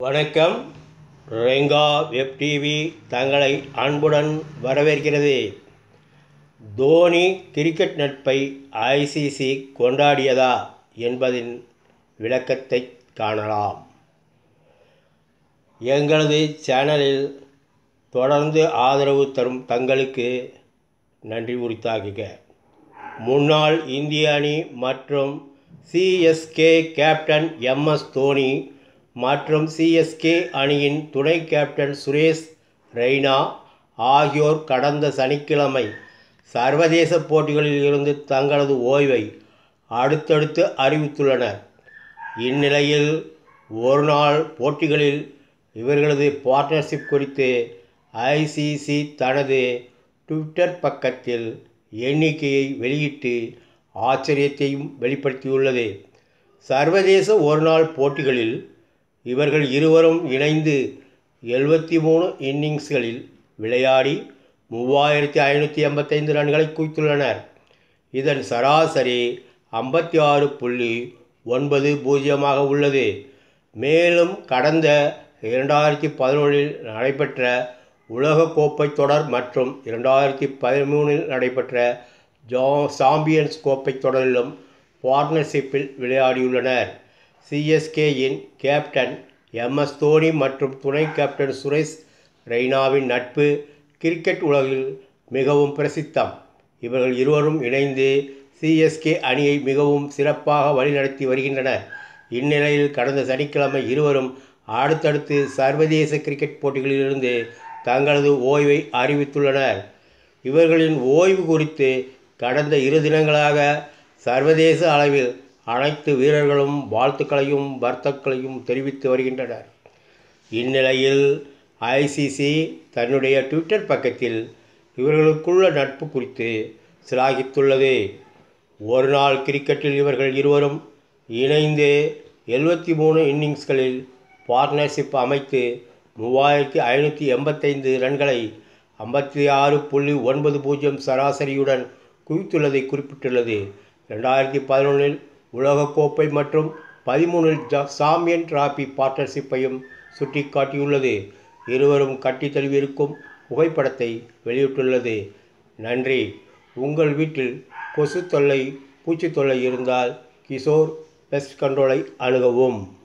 வணக்கம் Renga web TV தங்களை அன்புடன் வரவேற்கிறது தோனி கிரிக்கெட் நட்பை ஐசிசி கொண்டாடியதா என்பதின் விளக்கத்தை காணலாம் எங்களது சேனலில் தொடர்ந்து ஆதரவு தரும் தங்களுக்கு நன்றி உரித்தாக்குக முன்னாள் இந்திய அணி மற்றும் சிஎஸ்கே கேப்டன் எம்எஸ் தோனி மற்றும் சிஎஸ்கே அணியின் துணை கேப்டன் சுரேஷ் ரெய்னா ஆகியோர் கடந்த சனிக்கிழமை சர்வதேச போட்டிகளில் இருந்து தங்களது ஓய்வை அடுத்தடுத்து அறிவித்துள்ளனர் இந்நிலையில் ஒருநாள் போட்டிகளில் இவர்களது பார்ட்னர்ஷிப் குறித்து ஐசிசி தனது ட்விட்டர் பக்கத்தில் எண்ணிக்கையை வெளியிட்டு ஆச்சரியத்தையும் வெளிப்படுத்தியுள்ளது சர்வதேச ஒருநாள் போட்டிகளில் இவர்கள் இருவரும் இணைந்து எழுபத்தி மூணு இன்னிங்ஸ்களில் விளையாடி மூவாயிரத்தி ஐநூற்றி எண்பத்தைந்து ரன்களை குவித்துள்ளனர் இதன் சராசரி ஐம்பத்தி ஆறு புள்ளி ஒன்பது பூஜ்ஜியமாக உள்ளது மேலும் கடந்த இரண்டாயிரத்தி பதினொன்றில் நடைபெற்ற உலகக்கோப்பை தொடர் மற்றும் இரண்டாயிரத்தி பதிமூணில் நடைபெற்ற ஜா சாம்பியன்ஸ் கோப்பை தொடரிலும் பார்ட்னர்ஷிப்பில் விளையாடியுள்ளனர் சிஎஸ்கேயின் கேப்டன் எம்எஸ் தோனி மற்றும் துணை கேப்டன் சுரேஷ் ரெய்னாவின் நட்பு கிரிக்கெட் உலகில் மிகவும் பிரசித்தம் இவர்கள் இருவரும் இணைந்து சிஎஸ்கே அணியை மிகவும் சிறப்பாக வழிநடத்தி வருகின்றனர் இந்நிலையில் கடந்த சனிக்கிழமை இருவரும் அடுத்தடுத்து சர்வதேச கிரிக்கெட் போட்டிகளிலிருந்து தங்களது ஓய்வை அறிவித்துள்ளனர் இவர்களின் ஓய்வு குறித்து கடந்த இரு தினங்களாக சர்வதேச அளவில் அனைத்து வீரர்களும் வாழ்த்துக்களையும் வர்த்தக்களையும் தெரிவித்து வருகின்றனர் இந்நிலையில் ஐசிசி தன்னுடைய ட்விட்டர் பக்கத்தில் இவர்களுக்குள்ள நட்பு குறித்து சிலாகித்துள்ளது ஒரு நாள் கிரிக்கெட்டில் இவர்கள் இருவரும் இணைந்து எழுபத்தி மூணு இன்னிங்ஸ்களில் பார்ட்னர்ஷிப் அமைத்து மூவாயிரத்தி ஐநூற்றி எண்பத்தைந்து ரன்களை ஐம்பத்தி ஆறு புள்ளி ஒன்பது பூஜ்ஜியம் சராசரியுடன் குவித்துள்ளதை குறிப்பிட்டுள்ளது ரெண்டாயிரத்தி பதினொன்றில் உலகக்கோப்பை மற்றும் பதிமூணில் ஜா சாம்பியன் டிராபி பார்ட்னர்ஷிப்பையும் சுட்டிக்காட்டியுள்ளது இருவரும் கட்டி தழுவியிருக்கும் புகைப்படத்தை வெளியிட்டுள்ளது நன்றி உங்கள் வீட்டில் கொசு தொல்லை பூச்சி தொல்லை இருந்தால் கிஷோர் பெஸ்ட் கண்ட்ரோலை அணுகவும்